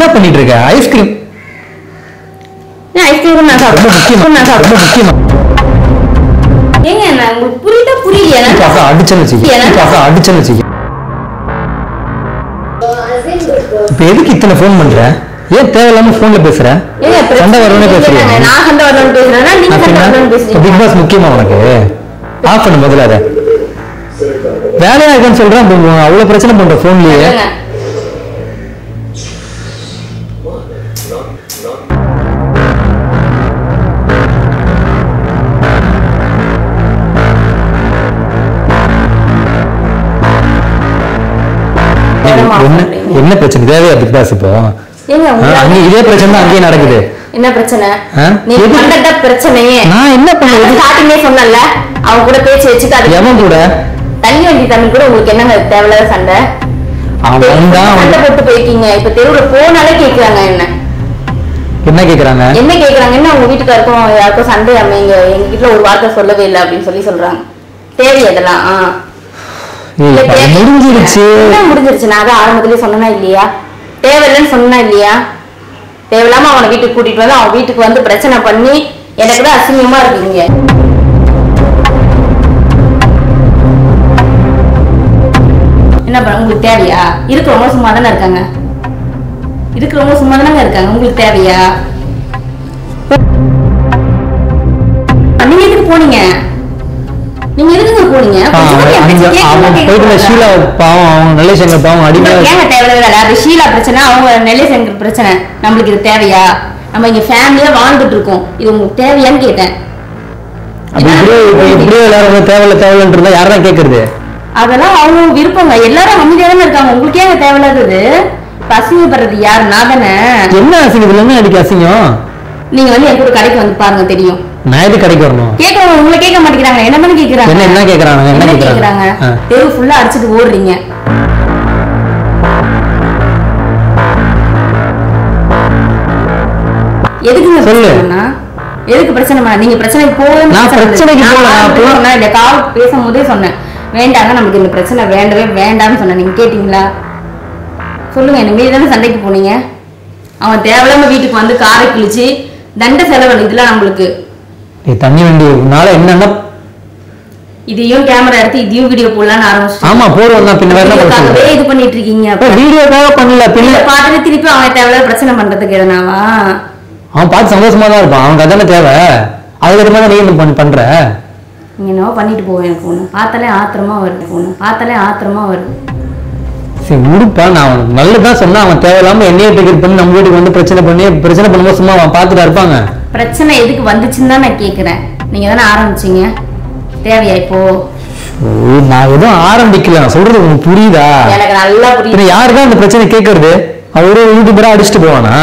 என்ன பண்ணிட்டு இருக்க ஐஸ்கிரீம் ஏன் ஐஸ்கிரீம் நான் ரொம்ப முக்கியமா சாப்பிடுறேன் நான் ரொம்ப சாப்பிடுறேன் முக்கியமா ஏங்க நான் உங்களுக்கு புரியுதா புரியலையா இப்ப அக்கா அடிச்சேன்னு வச்சுக்க ஏன்னா? இப்ப அக்கா அடிச்சேன்னு வச்சுக்க இப்ப எதுக்கு இத்தனை ஃபோன் பண்ற ஏன் தேவையில்லாம போன்ல பேசுற ஏங்க, பிரச்சனை சண்டை வரணும்னு இல்லைங்க. பேசுறியா நான் சண்டை வரணும்னு பேசுறேன்னா நீங்க சண்டை வரணும்னு பேசுறீங்க பிக் பாஸ் முக்கியமா உனக்கு ஆஃப் பண்ணு முதல்ல அதை வேலையா இருக்குன்னு சொல்றேன் அப்ப உன் அவ்வளவு பிரச்சனை பண்ற போன்லயே சொல்லுங்க. என்ன என்ன பிரச்சனை தேவையா பிக் பாஸ் இப்போ ஏங்க ஆ, உங்களால- அங்க இதே பிரச்சனை தான் அங்கேயே நடக்குது என்ன பிரச்சனை ஆ? நீ எது? கண்டத பிரச்சனையே நான் என்ன பண்ண ஸ்டார்டிங்கே சொன்னல அவன் கூட பேச்சு வச்சுக்காது எவன் கூட தண்ணி வண்டி தமிழ் கூட உங்களுக்கு என்னங்க தேவையில்லாத சண்டை அவன் வந்தா சண்டை அவன் போட்டு போயிருக்கீங்க இப்ப தெருவுல போனாலே கேக்குறாங்க என்ன என்ன கேக்குறாங்க என்ன கேக்குறாங்கன்னா உங்க வீட்டுக்காருக்கும் யாருக்கும் சண்டை அமைங்க எங்க வீட்டுல ஒரு வார்த்தை சொல்லவே இல்லை அப்படின்னு சொல்லி சொல்றாங்க தேவை அதெல்லாம் ஆ. ஏய், இல்ல, அது தேவை- முடிஞ்சிருச்சு என்ன முடிஞ்சிருச்சு நான் அதான் ஆரம்பத்திலேயே சொன்னா இல்லையா தேவையில்லைன்னு சொன்னா இல்லையா தேவையில்லாம அவனை வீட்டுக்கு கூட்டிட்டு வந்து அவன் வீட்டுக்கு வந்து பிரச்சனை பண்ணி எனக்கு தான் அசிங்கமா இருக்கீங்க என்ன பண்ண உங்களுக்கு தேவையா இருக்கிறவங்க சும்மா தானே இருக்காங்க இருக்கிறவங்க சும்மா தானே இருக்காங்க உங்களுக்கு தேவையா நீங்க எதுக்கு போனீங்க நீங்க எதுக்குங்க போனீங்க ஆ, கொஞ்சம் என் அங்க பேச்சை கேட்க அவன் மாட்டேங்கிறீங்க. போயிட்டு ஷீலா பாவம் அவன் நல்லேசங்கர் பாவம் அடிமையா உங்களுக்கு ஏங்க தேவையில்ல வேலை அது ஷீலா பிரச்சனை அவங்க நெல்லை சங்கர் பிரச்சனை நம்மளுக்கு இது தேவையா நம்ம இங்க ஃபேமிலியா வாழ்ந்துட்டு இருக்கோம் இது உங்களுக்கு தேவையான்னு கேட்டேன் அப்ப இப்படியே இப்ப இப்படியே எல்லாரும் தேவையில்ல தேவையில்லன்றதா யாரதான் கேக்குறது அதெல்லாம் அவங்க விருப்பங்க எல்லாரும் அமைதியா தானே இருக்காங்க உங்களுக்கு ஏங்க தேவையில்லாதது இப்ப அசிங்கப்படுறது யாரு நான் தானே என்ன அசிங்கத்துல என்ன அடிக்க அசிங்கம் நீங்க வந்து என் கூட கடைக்கு வந்து பாருங்க தெரியும் நான் எது கடைக்கு வரணும் கேட்க உங்களை கேட்க மாட்டேங்கிறாங்க என்ன பண்ணி கேக்குறாங்க என்ன என்ன கேக்குறாங்க என்ன என்ன கேக்குறாங்க கேக்குறாங்க ஆ. தெரு ஃபுல்லா அடிச்சிட்டு ஓடுறீங்க எதுக்குங்க சொல்லு. பிரச்சனைனா எதுக்கு பிரச்சனை பண்ண? நீங்க பிரச்சனைக்கு போகவே நான் பிரச்சனைக்கு போகல, நான் போ- சொன்னேன் இல்ல கால் பேசும்போதே சொன்னேன் வேண்டாங்க நமக்கு இந்த பிரச்சனை வேண்டவே வேண்டாம்னு சொன்னேன் நீங்க கேட்டீங்களா சொல்லுங்க என்ன மீறி தானே சண்டைக்கு போனீங்க அவன் தேவையில்லாம வீட்டுக்கு வந்து காரை கிழிச்சு தண்ட செலவு இதெல்லாம் நம்மளுக்கு நீ தண்ணி வண்டி உன்னால என்னன்னா இதையும் கேமரா எடுத்து இதையும் வீடியோ போடலாம்னு ஆரம்பிச்சு ஆமா போடுவோம் தான் பின்ன வேற என்ன இதுக்காகவே பிரச்சனை இது பண்ணிட்டு இருக்கீங்க அப்ப. வீடியோக்காக பண்ணல பின்ன இதை பார்த்துட்டு திருப்பி அவன் தேவையில்லாத பிரச்சனை பண்றதுக்கு எதனாவா அவன் பார்த்து சந்தோஷமா தான் இருப்பான் அவனுக்கு அதானே தேவை அதுக்கு மாதிரி நீ என்ன பண்ண- பண்ற நீங்க என்னவோ பண்ணிட்டு போவேன் எனக்கு ஒண்ணு பார்த்தாலே ஆத்திரமா வருது ஒண்ணு பார்த்தாலே ஆத்திரமா வருது சரி உடுப்பா நான் அவனுக்கு நல்லதான் சொன்னா அவன் தேவையில்லாம என்னைய டிக்கெட் பண்ணி நம்ம வீட்டுக்கு வந்து பிரச்சனை பண்ணி பிரச்சனை பண்ணும்போது சும்மா அவன் பார்த்துட்டா இருப்பாங்க பிரச்சனை எதுக்கு வந்துச்சுன்னு தான் நான் கேக்குறேன் நீங்க தானே ஆரம்பிச்சீங்க தேவையா இப்போ ஓ, நான் எதுவும் ஆரம்பிக்கல நான் சொல்றது உனக்கு புரியுதா எனக்கு நல்லா புரியுது பின்ன யாருக்கா அந்த பிரச்சனை கேட்கறது அவன் ஒரு யூடியூபரா அடிச்சுட்டு போவானா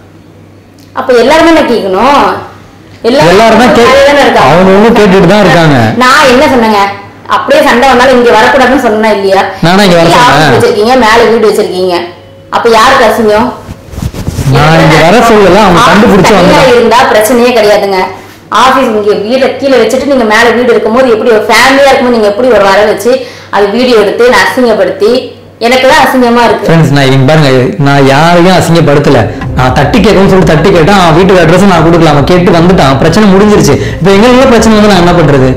அப்ப எல்லாருமே நான் கேட்கணும் எல்லாரும் தான் கே- வேலையில தானே இருக்காங்க. அவனுங்களும் கேட்டுட்டு தான் இருக்காங்க. நான் என்ன சொன்னேங்க அப்படியே சண்டை வந்தாலும் இங்க வரக்கூடாதுன்னு சொன்னா இல்லையா நானா இங்க வர கீழே சொன்னேன்? office வச்சிருக்கீங்க மேல வீடு வச்சிருக்கீங்க அப்ப யாருக்கு அசிங்கம் நான் இங்க வர சொல்லல அவன் Office கண்டுபிடிச்சு தனியா வந்தான் இருந்தா பிரச்சனையே கிடையாதுங்க ஆபீஸ் இங்க வீட கீழே வச்சுட்டு நீங்க மேல வீடு இருக்கும்போது எப்படி ஒரு ஃபேமிலியா இருக்கும்போது நீங்க எப்படி ஒரு வர வச்சு அது வீடியோ எடுத்து நான் அசிங்கப்படுத்தி எனக்கு தான் அசிங்கமா இருக்கு ஃப்ரெண்ட்ஸ் நான் இங்க பாருங்க நான் யாரையும் அசிங்கப்படுத்தல நான் தட்டி கேட்கணும்னு சொல்லி தட்டி கேட்டேன் அவன் வீட்டுக்கு அட்ரஸ் நான் கொடுக்கல அவன் கேட்டு வந்துட்டான் பிரச்சனை முடிஞ்சிருச்சு இப்போ எங்களுக்கு பிரச்சனை வந்து நான் என்ன பண்றது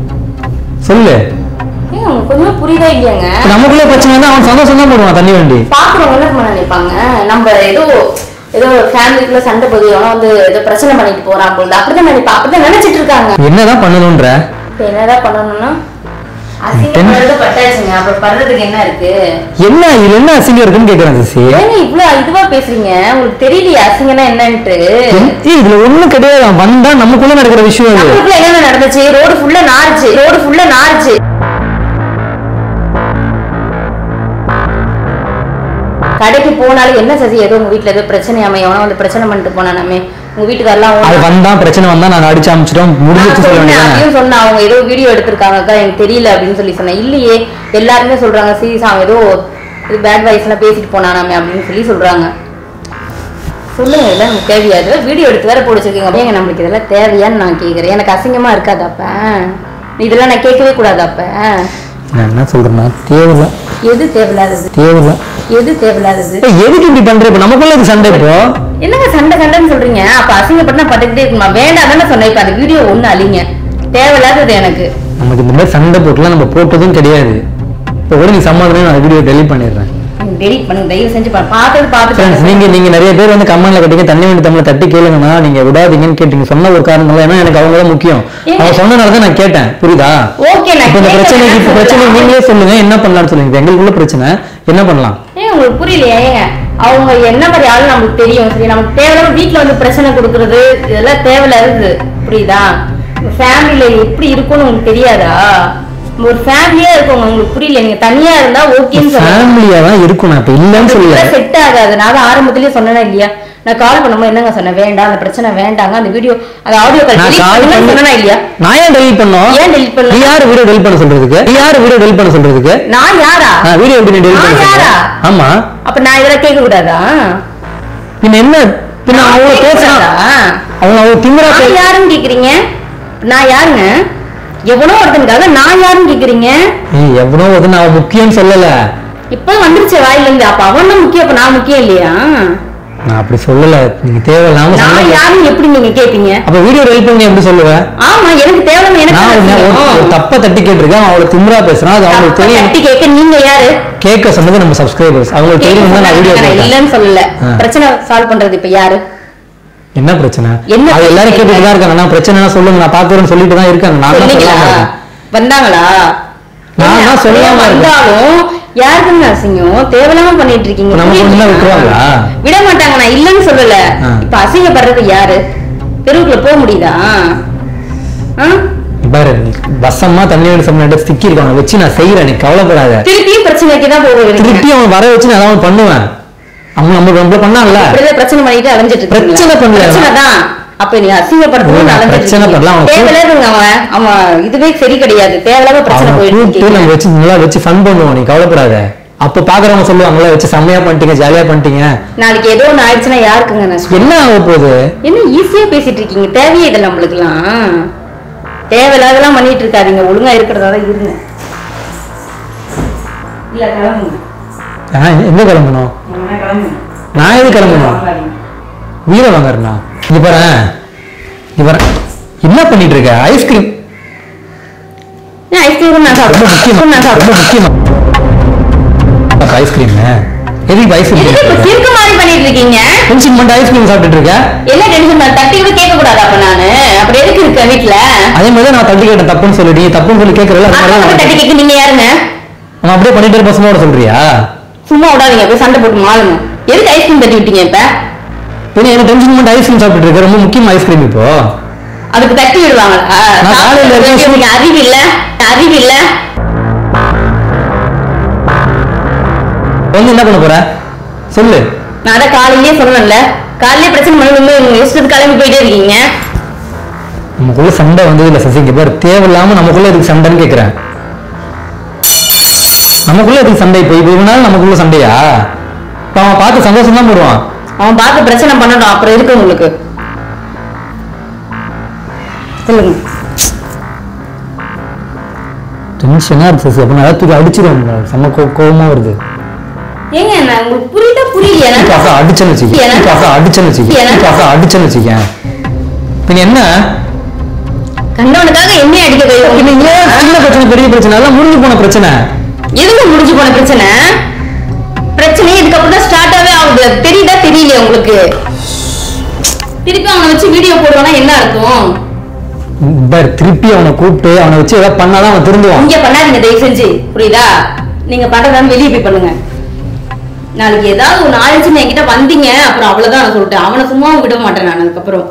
சொல்லு ஏங்க, உங்களுக்கு கொஞ்சம் புரியுதா இல்லையாங்க இப்ப நமக்குள்ள பிரச்சனை வந்து அவன் சந்தோஷம் தான் போடுவான் தண்ணி வண்டி பாக்குறவங்க என்ன பண்ண நினைப்பாங்க நம்ம ஏதோ ஏதோ ஃபேமிலிக்குள்ள சண்டை போது எவனோ வந்து ஏதோ பிரச்சனை பண்ணிட்டு போறான் போல அப்படிதான் நினைப்பா அப்படிதான் நினைச்சிட்டு இருக்காங்க என்னதான் பண்ணணும்ன்ற இப்ப என்னதான் பண்ணணும்னா அசிங்கப்படுறது பட்டாச்சுங்க அப்புறம் படுறதுக்கு என்ன இருக்கு என்ன இதுல என்ன அசிங்கம் இருக்குன்னு கேக்குறேன் சிசி ஏங்க இவ்வளவு இதுவா பேசுறீங்க உங்களுக்கு தெரியலையா அசிங்கம்னா என்னன்ட்டு என்- ஏய், இதுல ஒண்ணும் கிடையாது அவன் வந்தா நமக்குள்ள நடக்கிற விஷயம் அது நம்மளுக்குள்ள என்னென்ன நடந்துச்சு ரோடு ஃபுல்லா நாறுச்சு ரோடு ஃபுல்லா நாறுச்சு கடைக்கு போனாலும் என்ன சசி ஏதோ உங்க வீட்ல ஏதோ பிரச்சனை அமையவனா வந்து பிரச்சனை பண்ணிட்டு போனானாமே உங்க வீட்டுக்காரெல்லாம் அது ஒண்ணா- வந்தா பிரச்சனை வந்தா நான் அடிச்சு அமைச்சிட்டோம் முடிஞ்சிச்சு நான் சொல்ல சொன்னேன், வேண்டியதானே அதையும் சொன்னேன் அவங்க ஏதோ வீடியோ எடுத்திருக்காங்கக்கா எனக்கு தெரியல அப்படின்னு சொல்லி சொன்னேன் இல்லையே எல்லாருமே சொல்றாங்க சீரியஸ் அவன் ஏதோ இது பேட் வாய்ஸ் எல்லாம் பேசிட்டு போனானாமே அப்படின்னு சொல்லி சொல்றாங்க சொல்லுங்க இதெல்லாம் நமக்கு தேவையாது வீடியோ எடுத்து வேற போடிச்சிருக்கீங்க அப்படியே நம்மளுக்கு இதெல்லாம் தேவையான்னு நான் கேக்குறேன் எனக்கு அசிங்கமா இருக்காது அப்ப இதெல்லாம் நான் கேட்கவே கூடாது அப்ப நான் என்ன சொல்றேன்னா தேவையில்ல எது தேவையில்லாதது தேவையில்ல எது தேவையில்லாதது ஏய், எதுக்கு இப்படி பண்ற இப்ப நமக்குள்ள இது சண்டை இப்போ என்னங்க சண்டை சண்டைன்னு சொல்றீங்க அப்ப அசிங்கப்பட்டு நான் பட்டுக்கிட்டே இருக்குமா வேண்டாம் தானே சொன்னேன் இப்ப அந்த வீடியோ ஒண்ணு அழிங்க தேவையில்லாதது எனக்கு நமக்கு இந்த மாதிரி சண்டை போட்டுலாம் நம்ம போட்டதும் கிடையாது இப்போ கூட நீ சமாதானம் நான் வீடியோ டெலிட் பண்ணிடுறேன் டெலிட் பண்ணுங்க தயவு செஞ்சு பாருங்க. பார்த்தது ஃப்ரெண்ட்ஸ் பார்த்துட்டு நீங்க நீங்க நிறைய பேர் வந்து கமெண்ட்ல கட்டிங்க தண்ணி வேண்டி தமிழை தட்டி கேளுங்கண்ணா நீங்க விடாதீங்கன்னு கேட்டீங்க சொன்ன ஒரு காரணம் தான் ஏன்னா எனக்கு அவங்க தான் முக்கியம் அவங்க சொன்னனால தான் நான் கேட்டேன் புரியுதா ஓகே நான் இப்போ இந்த பிரச்சனை கேட்கறேன் இப்போ பிரச்சனை சொல்லுங்க. நீங்களே சொல்லுங்க என்ன பண்ணலாம்னு சொல்லுங்க இப்ப எங்களுக்குள்ள பிரச்சனை என்ன பண்ணலாம் ஏன் உங்களுக்கு புரியலையா ஏங்க அவங்க என்ன மாதிரி ஆளு நமக்கு தெரியும் சரி நமக்கு தேவையில்லாம வீட்ல வந்து பிரச்சனை கொடுக்கறது இதெல்லாம் தேவையில்லாதது புரியுதா ஃபேமிலில எப்படி இருக்கும்னு உங்களுக்கு தெரியாதா ஒரு ஃபேமிலியா இருக்கவங்க உங்களுக்கு புரியல நீங்க தனியா இருந்தா ஓகேன்னு சொல்லுங்க ஃபேமிலியா தான் இருக்கும் நான் இப்ப இல்லைன்னு சொல்லல செட் ஆகாது நான் தான் ஆரம்பத்திலேயே சொன்னேனா இல்லையா நான் கால் பண்ணும்போது என்னங்க சொன்னேன் வேண்டாம் அந்த பிரச்சனை வேண்டாங்க அந்த வீடியோ அந்த ஆடியோ கால் நான் delete கால் பண்ணுங்கன்னு பண்ணி சொன்னேனா இல்லையா நான் ஏன் டெலிட் பண்ணோம் ஏன் delete பண்ணல? நீ யாரு வீடியோ டெலிட் பண்ண சொல்றதுக்கு நீ யாரு வீடியோ டெலிட் பண்ண சொல்றதுக்கு நான் யாரா நான் வீடியோ எப்படி டெலிட் பண்ண நான் சொல்றேன் யாரா? ஆமா அப்ப நான் இதெல்லாம் கேட்க கூடாதா பின்ன என்ன பின்ன நான் அவங்க பேசுறான் கேட்கக்கூடாதா? அவங்க அவங்க திமிரா நான் பேச யாருன்னு கேக்குறீங்க நான் யாருங்க எவனோ ஒருத்தனுக்காக நான் யாருன்னு கேக்குறீங்க ஏய், எவனோ வந்து நான் முக்கியம்னு சொல்லல இப்ப வந்துருச்சு வாயில இருந்து அப்ப அவன் தான் முக்கியம் அப்ப நான் முக்கியம் இல்லையா நான் அப்படி சொல்லல நீங்க தேவையில்லாம சண்டை நான் போ- யாருன்னு எப்படி நீங்க கேப்பீங்க அப்ப வீடியோ டெலிட் பண்ணி எப்படி சொல்லுவ ஆமா எனக்கு தேவையில்லாம எனக்கு நான் என்ன ஒரு- ஒரு தெரியும்? தப்ப தட்டி கேட்டிருக்கேன் அவளை திமிரா பேசுறான் அது அவங்களுக்கு தப்பா தெரியும் தட்டி கேட்க நீங்க யாரு கேட்க சொன்னது நம்ம சப்ஸ்கிரைபர்ஸ் அவங்களுக்கு தெரியும் தான் நான் வீடியோ நான் போட்டேன் இல்லைன்னு சொல்லல ஆ. பிரச்சனை சால்வ் பண்றது இப்ப யாரு என்ன பிரச்சனை என்ன அது எல்லாரும் பிரச்சனை? கேட்டுட்டு தான் இருக்காங்க நான் பிரச்சனை சொல்லுங்க நான் பாக்குறேன்னு சொல்லிட்டு தான் இருக்காங்க நான் தான் சொன்னீங்களா சொல்லாம இருக்கேன். வந்தாங்களா நான் என்ன, தான் சொல்லாம அப்படியே இருக்கேன். வந்தாலும் யாருக்குங்க அசிங்கம் தேவையில்லாம பண்ணிட்டு இருக்கீங்க இப்ப நமக்கு ஒண்ணுனா விட்டுருவாங்களா? விட மாட்டாங்க நான் இல்லைன்னு சொல்லல ஆ. இப்ப அசிங்கப்படுறது யாரு தெருவுக்குள்ள போக முடியுதா ஆ? பாரு நீ வசமா தண்ணி வேணும் சமையல் ஸ்டிக்கி இருக்காங்க வச்சு நான் செய்யறேன் நீ கவலைப்படாத திருப்பியும் பிரச்சனைக்கு தான் போக திருப்பி அவன் வர வச்சு நான் ஏதாவது பண்ணுவேன் அவன் நம்ம ரொம்ப பண்ணான்ல இப்படிதான் பிரச்சனை பண்ணிட்டு அலைஞ்சிட்டு இருக்கீங்களா? பிரச்சனை பண்ணல. பிரச்சனை தான் அப்ப நீ அசிங்கப்படுத்தணும் நான் அலைஞ்சிட்டு பிரச்சனை இருக்கீங்க. பண்ணல, அவன் கூ- தேவையில்லாதவங்க அவன் அவன் இதுவே சரி கிடையாது தேவையில்லாம பிரச்சனை அவனை போயிட்டு கூப்பிட்டு இருக்கீங்க. நம்ம வச்சு நல்லா வச்சு ஃபன் பண்ணுவோம் நீ கவலைப்படாத அப்ப பாக்குறவங்க சொல்லுவாங்களா வச்சு செம்மையா பண்ணிட்டீங்க ஜாலியா பண்ணிட்டீங்க நாளைக்கு ஏதோ ஒண்ணு ஆயிடுச்சுன்னா யாருக்குங்க நஷ்டம் என்ன ஆக போகுது என்ன ஈஸியா பேசிட்டு இருக்கீங்க தேவையே இல்லை நம்மளுக்குலாம் தேவையில்லாதெல்லாம் பண்ணிட்டு இருக்காதீங்க ஒழுங்கா இருக்கிறதா தான் இருங்க இல்ல கிளம்புங்க ஆ, எங்க கிளம்பணும் எங்கனா கிளம்புங்க நான் எது கிளம்பணும் வாங்காதீங்க. வீர வாங்கறனா இங்க பாரு இங்க பாரு என்ன பண்ணிட்டு இருக்க ஐஸ்கிரீம் ஏன் ஐஸ்கிரீம் நான் ரொம்ப முக்கியமா சாப்பிடுறேன் நான் ரொம்ப சாப்பிடுறேன் முக்கியமா ஐஸ்கிரீம் எதுக்கு ஐஸ்கிரீம் எதுக்கு இப்ப கிறுக்கு மாதிரி பண்ணிட்டு இருக்கீங்க டென்ஷன் பண்ணிட்டு ஐஸ்கிரீம் சாப்பிட்டுட்டு இருக்க என்ன டென்ஷன் பண்ண தட்டி கூட கேட்க கூடாது அப்ப நானு அப்படி எதுக்கு இருக்க வீட்டுல அதே மாதிரி தான் நான் தட்டி கேட்டேன் தப்புன்னு சொல்லிட்டு நீ தப்புன்னு சொல்லி கேட்கறல அது மாதிரி அப்ப தான் தட்டி கேட்க நீங்க யாருங்க அவன் அப்படியே பண்ணிட்டு இருக்க பசங்களோட சொல்றியா சும்மா விடாதீங்க போய் சண்டை போட்டு மாளுங்க எதுக்கு ஐஸ்கிரீம் தட்டி விட்டீங்க இப்ப பின்ன என்ன டென்ஷன் பண்ணிட்டு ஐஸ்கிரீம் சாப்பிட்டுட்டு இருக்க ரொம்ப முக்கியம் ஐஸ்கிரீம் இப்போ அதுக்கு தட்டி விடுவாங்களா நான் காலையில சாப்பிட இருந்து வேண்டியவங்க அறிவு இல்ல அறிவு இல்ல வந்து என்ன பண்ண போற சொல்லு நான் அதான் காலையிலேயே சொன்னேன்ல காலையிலே பிரச்சனை பண்ணி உங்க இஷ்டத்துக்கு கிளம்பி போயிட்டே இருக்கீங்க நமக்குள்ள சண்டை வந்தது இல்ல சசி இங்க பாரு தேவையில்லாம நமக்குள்ள எதுக்கு சண்டைன்னு கேக்குறேன் நமக்குள்ள எதுக்கு சண்டை இப்போ இப்போ இவனால நமக்குள்ள சண்டையா இப்ப அவன் பார்த்து சந்தோஷம் தான் போடுவான் அவன் பார்த்து பிரச்சனை பண்ணட்டும் அப்புறம் இருக்கு உங்களுக்கு சொல்லுங்க டென்ஷனா இருக்கு சசி அப்ப நான் தூக்கி அடிச்சிருவேன் செம்ம கோ- கோவமா வருது ஏங்க நான் உங்களுக்கு புரியுதா புரியலையா இப்ப அக்கா அடிச்சேன்னு வச்சுக்க ஏன்னா? இப்ப அக்கா அடிச்சேன்னு வச்சுக்க ஏன்னா? இப்ப அக்கா அடிச்சேன்னு வச்சுக்க பின்ன என்ன கண்டவனுக்காக என்ன அடிக்க பின்ன போய் ஏன் சின்ன பிரச்சனை பெரிய பிரச்சனை எல்லாம் முடிஞ்சு போன பிரச்சனை எதுங்க முடிஞ்சு போன பிரச்சனை பிரச்சனை இதுக்கப்புறம் தான் ஸ்டார்ட் ஆவே ஆகுது அது தெரியுதா தெரியலையா உங்களுக்கு திருப்பி அவனை வச்சு வீடியோ போடுவானா என்ன அர்த்தம் பாரு திருப்பி அவனை கூப்பிட்டு அவனை வச்சு ஏதாவது பண்ணாதான் அவன் திருந்துவான் இங்க பண்ணாதீங்க தயவு செஞ்சு புரியுதா நீங்க பண்றதான்னு வெளியே போய் பண்ணுங்க நாளைக்கு ஏதாவது ஒண்ணு ஆயிடுச்சுன்னு என்கிட்ட வந்தீங்க அப்புறம் அவ்வளவுதான் நான் சொல்லிட்டேன் அவனை சும்மா விட மாட்டேன் நான் அதுக்கப்புறம்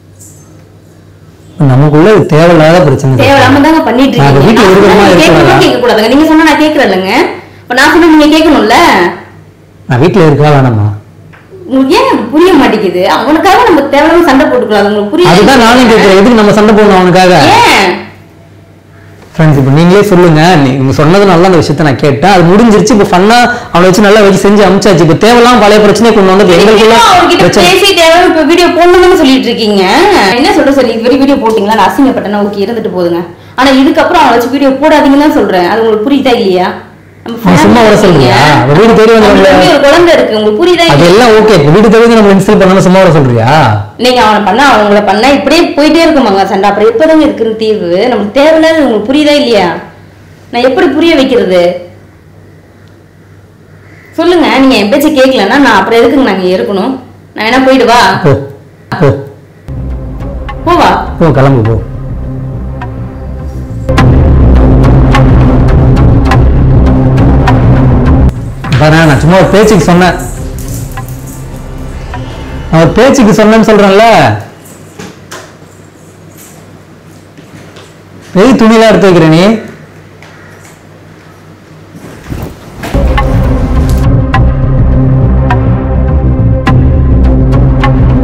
நமக்குள்ள இது தேவையில்லாத பிரச்சனை தேவையில்லாம தாங்க பண்ணிட்டு நான் இருக்கீங்க வீட்டுல ஒரு விதமா நான் இருக்க கேட்கணும் வேணாம். கேட்க கூடாதுங்க நீங்க சொன்னா நான் கேட்கறேன் இல்லைங்க இப்ப நான் சொன்னா நீங்க கேட்கணும்ல நான் வீட்டுல இருக்கா வேணாமா உங்களுக்கு ஏன் அது புரிய மாட்டேங்குது அவனுக்காக நம்ம தேவையில்லாம சண்டை போட்டுக்கலாம் உங்களுக்கு புரியுது அதுதான் நானும் கேட்கிறேன் எதுக்கு நம்ம சண்டை போடணும் அவனுக்காக ஏன் ஃப்ரெண்ட்ஸ் இப்போ நீங்களே சொல்லுங்க நீங்க சொன்னதுனால அந்த விஷயத்த நான் கேட்டேன் அது முடிஞ்சிருச்சு இப்போ ஃபன்னா அவனை வச்சு நல்லா வச்சு செஞ்சு அமிச்சாச்சு இப்போ தேவையில்லாம பழைய பிரச்சனையை கொண்டு வந்து இப்ப எங்களுக்குள்ள நீங்களும் அவர்கிட்ட பிரச்சனை பேசி தேவை இப்ப வீடியோ போடணும்னு சொல்லிட்டு இருக்கீங்க என்ன சொல்ற சரி இது வரைக்கும் வீடியோ போட்டீங்களா நான் அசிங்கப்பட்டேன்னா ஓகே இருந்துட்டு போதுங்க ஆனா இதுக்கப்புறம் அவனை வச்சு வீடியோ போடாதீங்கன்னு தான் சொல்றேன் அது உங்களுக்கு புரியுதா இல்லையா நம்ம அவன் சும்மா வர family சொல்றியா? இருக்கீங்க. அவன் வீடு தேடி வந்து அவனுக்கு நம்மள- ஒரு குழந்தை இருக்கு உங்களுக்கு புரியுதா அது எல்லாம் ஓகே வீடு தேடி நம்ம இன்ஸ்டால் பண்ணாம சும்மா வர சொல்றியா நீங்க அவனை பண்ணா அவங்கள பண்ணா இப்படியே போயிட்டே இருக்குமாங்க சண்டை அப்புறம் எப்பதாங்க இருக்கிற தீர்வு நமக்கு தேவையில்லாத உங்களுக்கு புரியுதா இல்லையா நான் எப்படி புரிய வைக்கிறது சொல்லுங்க நீங்க என் பேச்ச கேட்கலன்னா நான் அப்புறம் எதுக்குங்க நாங்க இருக்கணும் நான் வேணா போயிட்டு வா போ போ போவா போ கிளம்பு போ பாரு, நான் சும்மா ஒரு பேச்சுக்கு சொன்னேன் நான் ஒரு பேச்சுக்கு சொன்னேன்னு சொல்றேன்ல எது துணியெல்லாம் எடுத்து வைக்கிற நீ